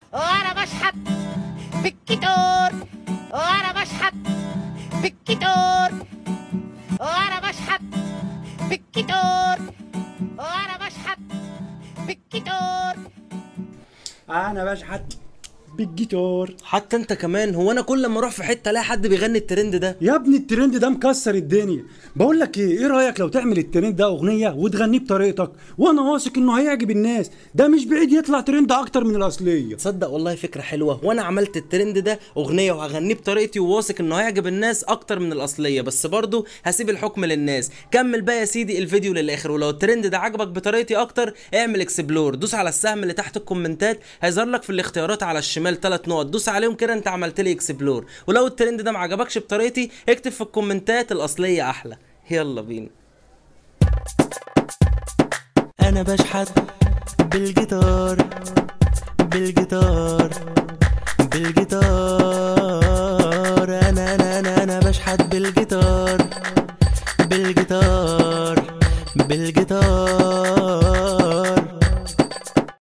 وانا بشحت بالكيتور وانا بشحت بالكيتور وانا بشحت بالكيتور وانا بشحت بالكيتور انا بشحت بالجيتار حتى انت كمان هو انا كل ما اروح في حته الاقي حد بيغني الترند ده يا ابني الترند ده مكسر الدنيا بقول لك ايه ايه رايك لو تعمل الترند ده اغنيه وتغنيه بطريقتك وانا واثق انه هيعجب الناس ده مش بعيد يطلع ترند اكتر من الاصليه تصدق والله فكره حلوه وانا عملت الترند ده اغنيه وهغنيه بطريقتي وواثق انه هيعجب الناس اكتر من الاصليه بس برضه هسيب الحكم للناس كمل بقى يا سيدي الفيديو للاخر ولو الترند ده عجبك بطريقتي اكتر اعمل اكسبلور دوس على السهم اللي تحت الكومنتات هيظهر لك في الاختيارات على الشمال ثلاث نقط دوس عليهم كده انت عملت لي اكسبلور ولو الترند ده ما عجبكش بطريقتي اكتب في الكومنتات الاصليه احلى يلا بينا انا بشحت بالجيتار بالجيتار بالجيتار انا انا انا انا بشحت بالجيتار بالجيتار بالجيتار